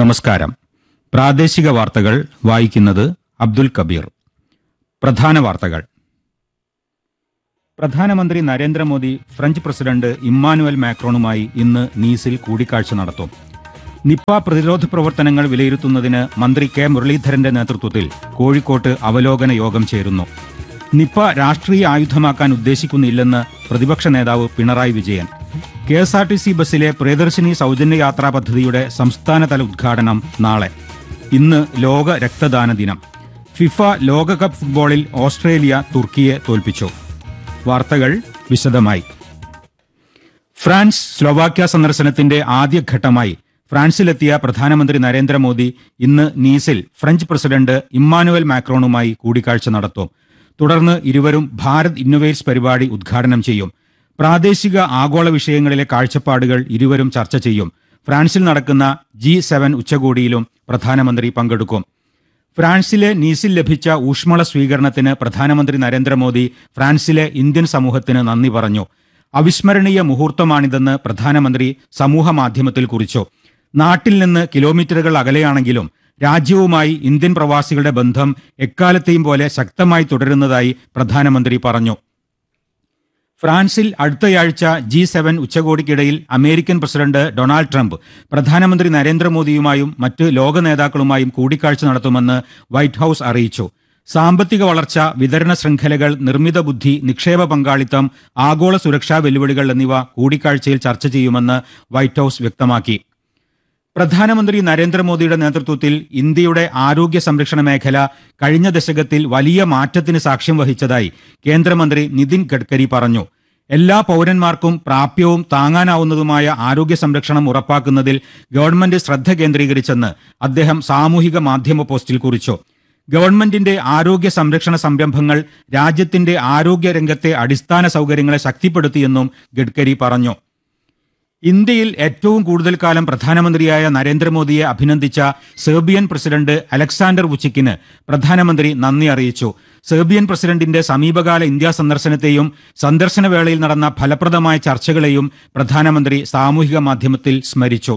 നമസ്കാരം പ്രാദേശിക വാർത്തകൾ വായിക്കുന്നത് അബ്ദുൽ കബീർ പ്രധാന വാർത്തകൾ പ്രധാനമന്ത്രി നരേന്ദ്രമോദി ഫ്രഞ്ച് പ്രസിഡന്റ് ഇമ്മാനുവൽ മാക്രോണുമായി ഇന്ന് നീസിൽ കൂടിക്കാഴ്ച നടത്തും നിപ്പ പ്രതിരോധ പ്രവർത്തനങ്ങൾ വിലയിരുത്തുന്നതിന് മന്ത്രി കെ മുരളീധരന്റെ നേതൃത്വത്തിൽ കോഴിക്കോട്ട് അവലോകന യോഗം ചേരുന്നു നിപ്പ രാഷ്ട്രീയ ആയുധമാക്കാൻ ഉദ്ദേശിക്കുന്നില്ലെന്ന് പ്രതിപക്ഷ നേതാവ് Pinarayi Vijayan K S R T C ബസ്സിലെ പ്രിയദർശിനി സൗജന്യ യാത്രാ പദ്ധതിയുടെ സംസ്ഥാനതല ഉദ്ഘാടനം നാളെ ഇന്ന് ലോക രക്തദാന ദിനം ഫിഫ ലോകകപ്പ് ഫുട്ബോളിൽ ഓസ്ട്രേലിയ തുർക്കിയെ തോൽപ്പിച്ചു വാർത്തകൾ വിശദമായി ഫ്രാൻസ് സ്ലോവാക്യ സന്ദർശനത്തിന്റെ ആദ്യഘട്ടമായി ഫ്രാൻസിലെത്തിയ പ്രധാനമന്ത്രി നരേന്ദ്രമോദി ഇന്ന് നീസിൽ ഫ്രഞ്ച് പ്രസിഡന്റ് ഇമ്മാനുവൽ മാക്രോണുമായി കൂടിക്കാഴ്ച നടത്തും തുടർന്ന് ഇരുവരും ഭാരത് ഇന്നൊവേറ്റ്സ് പരിപാടി ഉദ്ഘാടനം ചെയ്യും പ്രാദേശിക ആഗോള വിഷയങ്ങളിലെ കാഴ്ചപ്പാടുകൾ ഇരുവരും ചർച്ച ചെയ്യും ഫ്രാൻസിൽ നടക്കുന്ന ജി സെവൻ ഉച്ചകോടിയിലും പ്രധാനമന്ത്രി പങ്കെടുക്കും ഫ്രാൻസിലെ നീസിൽ ലഭിച്ച ഊഷ്മള സ്വീകരണത്തിന് പ്രധാനമന്ത്രി നരേന്ദ്രമോദി ഫ്രാൻസിലെ ഇന്ത്യൻ സമൂഹത്തിന് നന്ദി പറഞ്ഞു അവിസ്മരണീയ മുഹൂർത്തമാണിതെന്ന് പ്രധാനമന്ത്രി സമൂഹ മാധ്യമത്തിൽ കുറിച്ചു നാട്ടിൽ നിന്ന് കിലോമീറ്ററുകൾ അകലെയാണെങ്കിലും രാജ്യവുമായി ഇന്ത്യൻ പ്രവാസികളുടെ ബന്ധം എക്കാലത്തെയും പോലെ ശക്തമായി തുടരുന്നതായി പ്രധാനമന്ത്രി പറഞ്ഞു ഫ്രാൻസിൽ അടുത്തയാഴ്ച ജി സെവൻ ഉച്ചകോടിക്കിടയിൽ അമേരിക്കൻ പ്രസിഡന്റ് ഡൊണാൾഡ് ട്രംപ് പ്രധാനമന്ത്രി നരേന്ദ്രമോദിയുമായും മറ്റ് ലോക നേതാക്കളുമായും കൂടിക്കാഴ്ച നടത്തുമെന്ന് വൈറ്റ് ഹൌസ് അറിയിച്ചു സാമ്പത്തിക വളർച്ച വിതരണ ശൃംഖലകൾ നിർമ്മിത ബുദ്ധി നിക്ഷേപ പങ്കാളിത്തം ആഗോള സുരക്ഷാ വെല്ലുവിളികൾ എന്നിവ കൂടിക്കാഴ്ചയിൽ ചർച്ച ചെയ്യുമെന്ന് വൈറ്റ് ഹൌസ് വ്യക്തമാക്കി പ്രധാനമന്ത്രി നരേന്ദ്രമോദിയുടെ നേതൃത്വത്തിൽ ഇന്ത്യയുടെ ആരോഗ്യ സംരക്ഷണ മേഖല കഴിഞ്ഞ ദശകത്തിൽ വലിയ മാറ്റത്തിന് സാക്ഷ്യം വഹിച്ചതായി കേന്ദ്രമന്ത്രി നിതിൻ ഗഡ്കരി പറഞ്ഞു എല്ലാ പൗരന്മാർക്കും പ്രാപ്യവും താങ്ങാനാവുന്നതുമായ ആരോഗ്യ സംരക്ഷണം ഉറപ്പാക്കുന്നതിൽ ഗവൺമെന്റ് ശ്രദ്ധ കേന്ദ്രീകരിച്ചെന്ന് അദ്ദേഹം സാമൂഹിക മാധ്യമ പോസ്റ്റിൽ കുറിച്ചു ഗവൺമെന്റിന്റെ ആരോഗ്യ സംരക്ഷണ സംരംഭങ്ങൾ രാജ്യത്തിന്റെ ആരോഗ്യ രംഗത്തെ അടിസ്ഥാന സൗകര്യങ്ങളെ ശക്തിപ്പെടുത്തിയെന്നും ഗഡ്കരി പറഞ്ഞു ഇന്ത്യയിൽ ഏറ്റവും കൂടുതൽ കാലം പ്രധാനമന്ത്രിയായ നരേന്ദ്രമോദിയെ അഭിനന്ദിച്ച സെർബിയൻ പ്രസിഡന്റ് അലക്സാണ്ടർ വുച്ചിക്കിന് പ്രധാനമന്ത്രി നന്ദി അറിയിച്ചു സെർബിയൻ പ്രസിഡന്റിന്റെ സമീപകാല ഇന്ത്യ സന്ദർശനത്തെയും സന്ദർശന വേളയിൽ നടന്ന ഫലപ്രദമായ ചർച്ചകളെയും പ്രധാനമന്ത്രി സാമൂഹിക മാധ്യമത്തിൽ സ്മരിച്ചു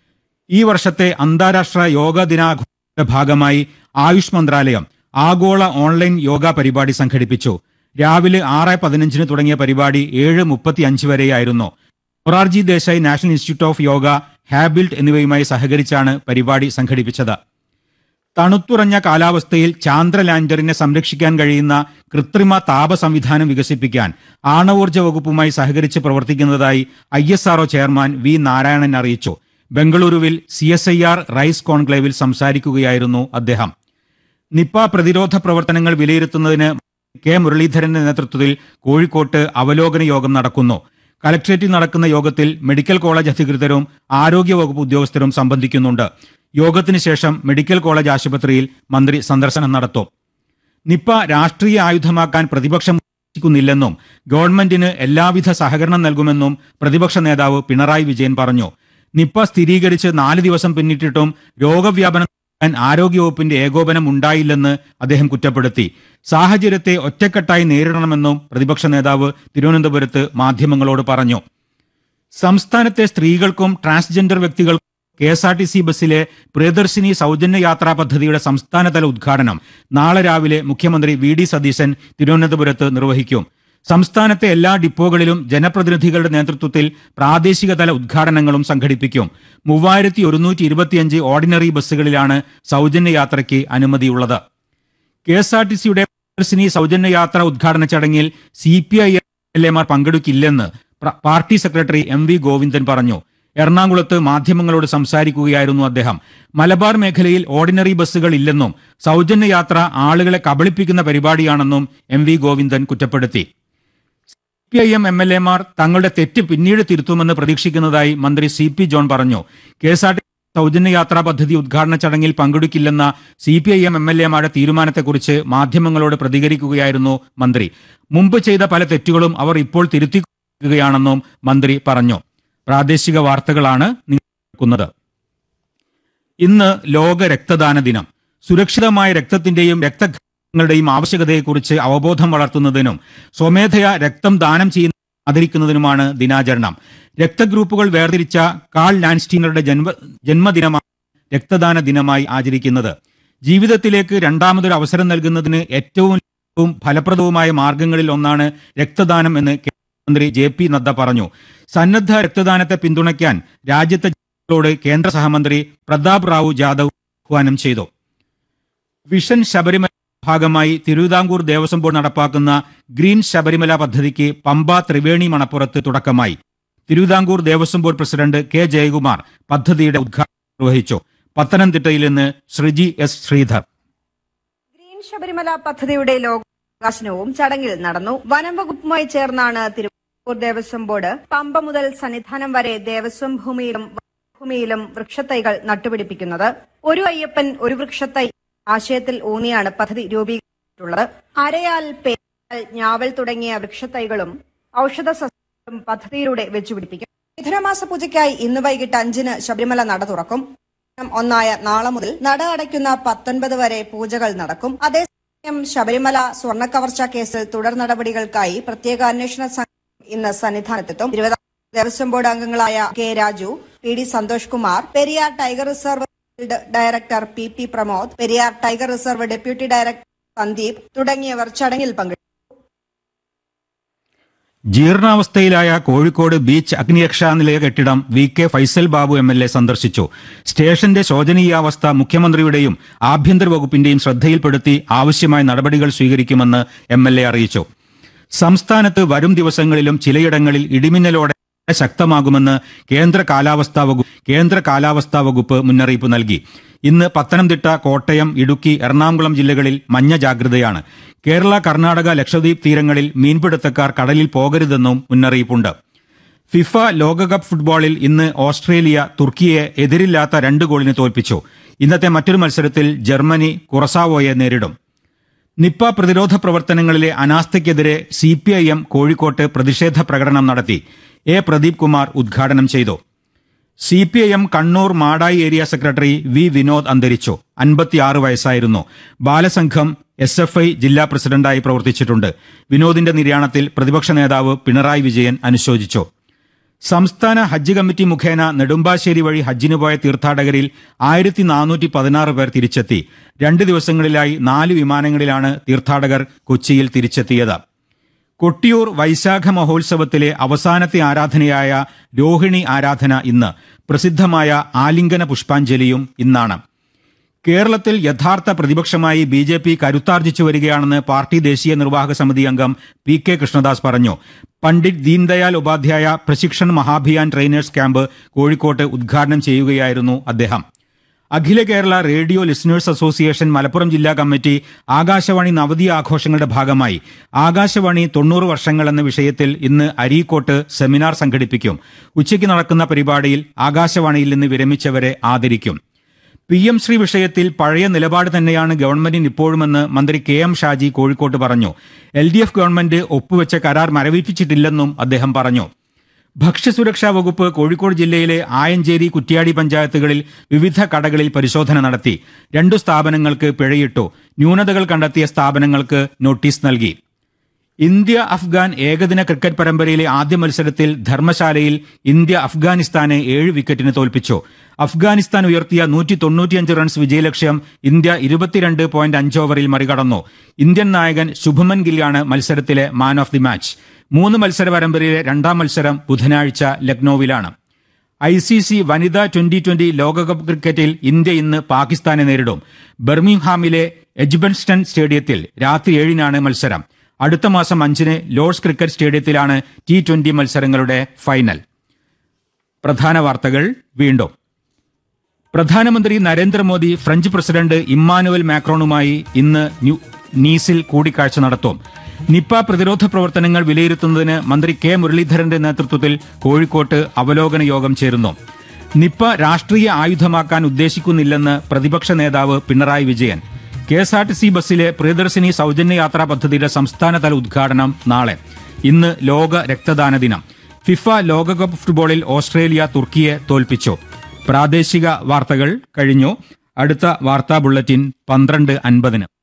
ഈ വർഷത്തെ അന്താരാഷ്ട്ര യോഗ ദിനാഘോഷത്തിന്റെ ഭാഗമായി ആയുഷ് മന്ത്രാലയം ആഗോള ഓൺലൈൻ യോഗ പരിപാടി സംഘടിപ്പിച്ചു രാവിലെ ആറ് പതിനഞ്ചിന് തുടങ്ങിയ പരിപാടി ഏഴ് മുപ്പത്തി അഞ്ച് വരെയായിരുന്നു Morarji Desai national institute of yoga ഹാബിൽറ്റ് എന്നിവയുമായി സഹകരിച്ചാണ് പരിപാടി സംഘടിപ്പിച്ചത് തണുത്തുറഞ്ഞ കാലാവസ്ഥയിൽ ചാന്ദ്ര ലാൻഡറിനെ സംരക്ഷിക്കാൻ കഴിയുന്ന കൃത്രിമ താപ സംവിധാനം വികസിപ്പിക്കാൻ ആണവോർജ്ജ വകുപ്പുമായി സഹകരിച്ച് പ്രവർത്തിക്കുന്നതായി I S R O chairman V Narayanan അറിയിച്ചു ബംഗളൂരുവിൽ C S I R rise കോൺക്ലേവിൽ സംസാരിക്കുകയായിരുന്നു അദ്ദേഹം നിപ്പ പ്രതിരോധ പ്രവർത്തനങ്ങൾ വിലയിരുത്തുന്നതിന് കെ മുരളീധരന്റെ നേതൃത്വത്തിൽ കോഴിക്കോട്ട് അവലോകന യോഗം നടക്കുന്നു കലക്ട്രേറ്റിൽ നടക്കുന്ന യോഗത്തിൽ മെഡിക്കൽ കോളേജ് അധികൃതരും ആരോഗ്യവകുപ്പ് ഉദ്യോഗസ്ഥരും സംബന്ധിക്കുന്നുണ്ട് യോഗത്തിന് ശേഷം മെഡിക്കൽ കോളേജ് ആശുപത്രിയിൽ മന്ത്രി സന്ദർശനം നടത്തും നിപ്പ രാഷ്ട്രീയ ആയുധമാക്കാൻ പ്രതിപക്ഷം ഉദ്ദേശിക്കുന്നില്ലെന്നും ഗവൺമെന്റിന് എല്ലാവിധ സഹകരണം നൽകുമെന്നും പ്രതിപക്ഷ നേതാവ് പിണറായി വിജയൻ പറഞ്ഞു നിപ്പ സ്ഥിരീകരിച്ച് നാല് ദിവസം പിന്നിട്ടിട്ടും രോഗവ്യാപനം തടയാൻ ആരോഗ്യവകുപ്പിന്റെ ഏകോപനം ഉണ്ടായില്ലെന്ന് അദ്ദേഹം കുറ്റപ്പെടുത്തി സാഹചര്യത്തെ ഒറ്റക്കെട്ടായി നേരിടണമെന്നും പ്രതിപക്ഷ നേതാവ് തിരുവനന്തപുരത്ത് മാധ്യമങ്ങളോട് പറഞ്ഞു സംസ്ഥാനത്തെ സ്ത്രീകൾക്കും ട്രാൻസ്ജെൻഡർ വ്യക്തികൾക്കും K S R T C ബസ്സിലെ പ്രിയദർശിനി സൗജന്യ യാത്രാ പദ്ധതിയുടെ സംസ്ഥാനതല ഉദ്ഘാടനം നാളെ രാവിലെ മുഖ്യമന്ത്രി വി ഡി സതീശൻ തിരുവനന്തപുരത്ത് നിർവഹിക്കും സംസ്ഥാനത്തെ എല്ലാ ഡിപ്പോകളിലും ജനപ്രതിനിധികളുടെ നേതൃത്വത്തിൽ പ്രാദേശികതല ഉദ്ഘാടനങ്ങളും സംഘടിപ്പിക്കും മൂവായിരത്തി ഒരുന്നൂറ്റി ഇരുപത്തിയഞ്ച് ഓർഡിനറി ബസ്സുകളിലാണ് സൗജന്യ യാത്രയ്ക്ക് അനുമതിയുള്ളത് കെ എസ് ആർ ടി സിയുടെ പ്രിയദർശിനി സൗജന്യ യാത്ര ഉദ്ഘാടന ചടങ്ങിൽ C P I M L എമാർ പങ്കെടുക്കില്ലെന്ന് പ്ര- party secretary M V Govindan പറഞ്ഞു എറണാകുളത്ത് മാധ്യമങ്ങളോട് സംസാരിക്കുകയായിരുന്നു അദ്ദേഹം മലബാർ മേഖലയിൽ ഓർഡിനറി ബസ്സുകൾ ഇല്ലെന്നും സൗജന്യ യാത്ര ആളുകളെ കബളിപ്പിക്കുന്ന പരിപാടിയാണെന്നും എം വി ഗോവിന്ദൻ കുറ്റപ്പെടുത്തി C I M M L എമാർ തങ്ങളുടെ തെറ്റ് പിന്നീട് തിരുത്തുമെന്ന് പ്രതീക്ഷിക്കുന്നതായി മന്ത്രി സി പി ജോൺ പറഞ്ഞു കെ എസ് ആർ ടി സൗജന്യ യാത്രാ പദ്ധതി ഉദ്ഘാടന ചടങ്ങിൽ പങ്കെടുക്കില്ലെന്ന C P I M M L എമാരുടെ തീരുമാനത്തെക്കുറിച്ച് മാധ്യമങ്ങളോട് പ്രതികരിക്കുകയായിരുന്നു മന്ത്രി മുമ്പ് ചെയ്ത പല തെറ്റുകളും അവർ ഇപ്പോൾ തിരുത്തിക്കുകയാണെന്നും മന്ത്രി പറഞ്ഞു പ്രാദേശിക വാർത്തകളാണ് നിങ്ങൾ കേൾക്കുന്നത് ഇന്ന് ലോക രക്തദാന ദിനം സുരക്ഷിതമായ രക്തത്തിന്റെയും രക്തങ്ങളുടെയും ആവശ്യകതയെക്കുറിച്ച് അവബോധം വളർത്തുന്നതിനും സ്വമേധയാ രക്തം ദാനം ചെയ്യുന്ന ആദരിക്കുന്നതിനുമാണ് ദിനാചരണം രക്തഗ്രൂപ്പുകൾ വേർതിരിച്ച കാൾ ലാൻസ്റ്റീനറുടെ ജന്മ ജന്മദിനമാണ് രക്തദാന ദിനമായി ആചരിക്കുന്നത് ജീവിതത്തിലേക്ക് രണ്ടാമതൊരു അവസരം നൽകുന്നതിന് ഏറ്റവും ഫലപ്രദവുമായ മാർഗങ്ങളിൽ ഒന്നാണ് രക്തദാനം എന്ന് കേന്ദ്രമന്ത്രി ജെ പി നദ്ദ പറഞ്ഞു സന്നദ്ധ രക്തദാനത്തെ പിന്തുണയ്ക്കാൻ രാജ്യത്തെ ജനങ്ങളോട് കേന്ദ്ര സഹമന്ത്രി പ്രതാപ് റാവു ജാദവ് ആഹ്വാനം ചെയ്തു വിഷൻ ശബരിമല ഭാഗമായി തിരുവിതാംകൂർ ദേവസ്വം ബോർഡ് നടപ്പാക്കുന്ന ഗ്രീൻ ശബരിമല പദ്ധതിക്ക് പമ്പ ത്രിവേണി മണപ്പുറത്ത് തുടക്കമായി Thiruvithamkoor Devaswom board president K Jayakumar പദ്ധതിയുടെ ഉദ്ഘാടനം നിർവഹിച്ചു പത്തനംതിട്ടയിൽ നിന്ന് ശ്രീജി എസ് ശ്രീധർ ഗ്രീൻ ശബരിമല പദ്ധതിയുടെ ലോകാശനവും ചടങ്ങിൽ നടന്നു വനം വകുപ്പുമായി ചേർന്നാണ് തിരുവനന്തപുരം ദേവസ്വം ബോർഡ് പമ്പ മുതൽ സന്നിധാനം വരെ ദേവസ്വം ഭൂമിയിലും ഭൂമിയിലും വൃക്ഷത്തൈകൾ നട്ടുപിടിപ്പിക്കുന്നത് ഒരു അയ്യപ്പൻ ഒരു വൃക്ഷത്തൈ ആശയത്തിൽ ഊന്നിയാണ് പദ്ധതി രൂപീകരിച്ചിട്ടുള്ളത് അരയാൽ പേരാൽ ഞാവൽ തുടങ്ങിയ വൃക്ഷത്തൈകളും ഔഷധ സസ്യങ്ങളും പദ്ധതിയിലൂടെ വെച്ചുപിടിപ്പിക്കും മിഥുനമാസ പൂജയ്ക്കായി ഇന്ന് വൈകിട്ട് അഞ്ചിന് ശബരിമല നട തുറക്കും ഒന്നായ നാളെ മുതൽ നട അടയ്ക്കുന്ന പത്തൊൻപത് വരെ പൂജകൾ നടക്കും അതേസമയം ശബരിമല സ്വർണ്ണക്കവർച്ച കേസിൽ തുടർ നടപടികൾക്കായി പ്രത്യേക അന്വേഷണ സംഘം ഇന്ന് സന്നിധാനത്തെത്തും തിരുവിതാംകൂർ ദേവസ്വം ബോർഡ് അംഗങ്ങളായ K Raju P D Santhosh Kumar Periyar tiger reserve field director P P Pramod Periyar tiger reserve deputy director Sandeep തുടങ്ങിയവർ ചടങ്ങിൽ പങ്കെടുത്തു ജീർണാവസ്ഥയിലായ കോഴിക്കോട് ബീച്ച് അഗ്നിരക്ഷാ നിലയ കെട്ടിടം V K Faisal Babu M L A സന്ദർശിച്ചു സ്റ്റേഷന്റെ ശോചനീയാവസ്ഥ മുഖ്യമന്ത്രിയുടെയും ആഭ്യന്തര വകുപ്പിന്റെയും ശ്രദ്ധയിൽപ്പെടുത്തി ആവശ്യമായ നടപടികൾ സ്വീകരിക്കുമെന്ന് എം എൽ എ അറിയിച്ചു സംസ്ഥാനത്ത് വരും ദിവസങ്ങളിലും ചിലയിടങ്ങളിൽ ഇടിമിന്നലോടെ ശക്തമാകുമെന്ന് കേന്ദ്ര കാലാവസ്ഥാ വകുപ്പ് കേന്ദ്ര കാലാവസ്ഥാ വകുപ്പ് മുന്നറിയിപ്പ് നൽകി ഇന്ന് പത്തനംതിട്ട കോട്ടയം ഇടുക്കി എറണാകുളം ജില്ലകളിൽ മഞ്ഞ ജാഗ്രതയാണ് കേരള കർണാടക ലക്ഷദ്വീപ് തീരങ്ങളിൽ മീൻപിടുത്തക്കാർ കടലിൽ പോകരുതെന്നും മുന്നറിയിപ്പുണ്ട് ഫിഫ ലോകകപ്പ് ഫുട്ബോളിൽ ഇന്ന് ഓസ്ട്രേലിയ തുർക്കിയെ എതിരില്ലാത്ത രണ്ട് ഗോളിന് തോൽപ്പിച്ചു ഇന്നത്തെ മറ്റൊരു മത്സരത്തിൽ ജർമ്മനി കുറസാവോയെ നേരിടും നിപ്പ പ്രതിരോധ പ്രവർത്തനങ്ങളിലെ അനാസ്ഥയ്ക്കെതിരെ സി പി ഐ എം കോഴിക്കോട്ട് പ്രതിഷേധ പ്രകടനം നടത്തി എ പ്രദീപ് കുമാർ ഉദ്ഘാടനം ചെയ്തു C P I M Kannur Madayi area secretary V Vinod അന്തരിച്ചു അൻപത്തിയാറ് വയസ്സായിരുന്നു ബാലസംഘം എസ് എഫ് ഐ ജില്ലാ പ്രസിഡന്റായി പ്രവർത്തിച്ചിട്ടുണ്ട് വിനോദിന്റെ നിര്യാണത്തിൽ പ്രതിപക്ഷ നേതാവ് പിണറായി വിജയൻ അനുശോചിച്ചു സംസ്ഥാന ഹജ്ജ് കമ്മിറ്റി മുഖേന നെടുമ്പാശ്ശേരി വഴി ഹജ്ജിന് പോയ തീർത്ഥാടകരിൽ ആയിരത്തി നാനൂറ്റി പതിനാറ് പേർ തിരിച്ചെത്തി രണ്ട് ദിവസങ്ങളിലായി നാല് വിമാനങ്ങളിലാണ് തീർത്ഥാടകർ കൊച്ചിയിൽ തിരിച്ചെത്തിയത് കൊട്ടിയൂർ വൈശാഖ മഹോത്സവത്തിലെ അവസാനത്തെ ആരാധനയായ രോഹിണി ആരാധന ഇന്ന് പ്രസിദ്ധമായ ആലിംഗന പുഷ്പാഞ്ജലിയും ഇന്നാണ് കേരളത്തിൽ യഥാർത്ഥ പ്രതിപക്ഷമായി ബി ജെ പി കരുത്താർജിച്ചു വരികയാണെന്ന് പാർട്ടി ദേശീയ നിർവാഹക സമിതി അംഗം പി കെ കൃഷ്ണദാസ് പറഞ്ഞു പണ്ഡിറ്റ് ദീൻദയാൽ ഉപാധ്യായ പ്രശിക്ഷൺ മഹാഭിയാൻ ട്രെയിനേഴ്സ് ക്യാമ്പ് കോഴിക്കോട്ട് ഉദ്ഘാടനം ചെയ്യുകയായിരുന്നു അദ്ദേഹം Akhila Kerala radio listeners association Malappuram ജില്ലാ കമ്മിറ്റി ആകാശവാണി നവതി ആഘോഷങ്ങളുടെ ഭാഗമായി ആകാശവാണി തൊണ്ണൂറ് വർഷങ്ങൾ എന്ന വിഷയത്തിൽ ഇന്ന് അരീക്കോട്ട് സെമിനാർ സംഘടിപ്പിക്കും ഉച്ചയ്ക്ക് നടക്കുന്ന പരിപാടിയിൽ ആകാശവാണിയിൽ നിന്ന് വിരമിച്ചവരെ ആദരിക്കും പി എം ശ്രീ വിഷയത്തിൽ പഴയ നിലപാട് തന്നെയാണ് ഗവൺമെന്റിന് ഇപ്പോഴുമെന്ന് മന്ത്രി കെ എം ഷാജി കോഴിക്കോട്ട് പറഞ്ഞു എൽ ഡി എഫ് ഗവൺമെന്റ് ഒപ്പുവെച്ച കരാർ മരവിപ്പിച്ചിട്ടില്ലെന്നും അദ്ദേഹം പറഞ്ഞു ഭക്ഷ്യസുരക്ഷാ വകുപ്പ് കോഴിക്കോട് ജില്ലയിലെ ആയഞ്ചേരി കുറ്റ്യാടി പഞ്ചായത്തുകളിൽ വിവിധ കടകളിൽ പരിശോധന നടത്തി രണ്ടു സ്ഥാപനങ്ങൾക്ക് പിഴയിട്ടു ന്യൂനതകൾ കണ്ടെത്തിയ സ്ഥാപനങ്ങൾക്ക് നോട്ടീസ് നൽകി ഇന്ത്യ അഫ്ഗാൻ ഏകദിന ക്രിക്കറ്റ് പരമ്പരയിലെ ആദ്യ മത്സരത്തിൽ ധർമ്മശാലയിൽ ഇന്ത്യ അഫ്ഗാനിസ്ഥാനെ ഏഴ് വിക്കറ്റിന് തോൽപ്പിച്ചു അഫ്ഗാനിസ്ഥാൻ ഉയർത്തിയ നൂറ്റി തൊണ്ണൂറ്റിയഞ്ച് റൺസ് വിജയലക്ഷ്യം ഇന്ത്യ ഇരുപത്തിരണ്ട് പോയിന്റ് അഞ്ച് ഓവറിൽ മറികടന്നു ഇന്ത്യൻ നായകൻ ശുഭമൻ ഗില്ലാണ് മത്സരത്തിലെ മാൻ ഓഫ് ദി മാച്ച് മൂന്ന് മത്സര പരമ്പരയിലെ രണ്ടാം മത്സരം ബുധനാഴ്ച ലക്നൌവിലാണ് ഐ സി സി വനിതാ ട്വന്റി ട്വന്റി ലോകകപ്പ് ക്രിക്കറ്റിൽ ഇന്ത്യ ഇന്ന് പാകിസ്ഥാനെ നേരിടും ബർമിംഗ്ഹാമിലെ എജ്ബൻസ്റ്റൺ സ്റ്റേഡിയത്തിൽ രാത്രി ഏഴിനാണ് മത്സരം അടുത്ത മാസം അഞ്ചിന് ലോർഡ്സ് ക്രിക്കറ്റ് സ്റ്റേഡിയത്തിലാണ് ടി ട്വന്റി മത്സരങ്ങളുടെ ഫൈനൽ പ്രധാന വാർത്തകൾ വീണ്ടും പ്രധാനമന്ത്രി നരേന്ദ്രമോദി ഫ്രഞ്ച് പ്രസിഡന്റ് ഇമ്മാനുവൽ മാക്രോണുമായി ഇന്ന് ന്യൂ- നീസിൽ കൂടിക്കാഴ്ച നടത്തും നിപ്പ പ്രതിരോധ പ്രവർത്തനങ്ങൾ വിലയിരുത്തുന്നതിന് മന്ത്രി കെ മുരളീധരന്റെ നേതൃത്വത്തിൽ കോഴിക്കോട്ട് അവലോകന യോഗം ചേരുന്നു നിപ്പ രാഷ്ട്രീയ ആയുധമാക്കാൻ ഉദ്ദേശിക്കുന്നില്ലെന്ന് പ്രതിപക്ഷ നേതാവ് Pinarayi Vijayan K S R T C ബസ്സിലെ പ്രിയദർശിനി സൗജന്യ യാത്രാ പദ്ധതിയുടെ സംസ്ഥാനതല ഉദ്ഘാടനം നാളെ ഇന്ന് ലോക രക്തദാന ദിനം ഫിഫ ലോകകപ്പ് ഫുട്ബോളിൽ ഓസ്ട്രേലിയ തുർക്കിയെ തോൽപ്പിച്ചു പ്രാദേശിക വാർത്തകൾ കഴിഞ്ഞു അടുത്ത വാർത്താ ബുള്ളറ്റിൻ പന്ത്രണ്ട് അൻപതിന്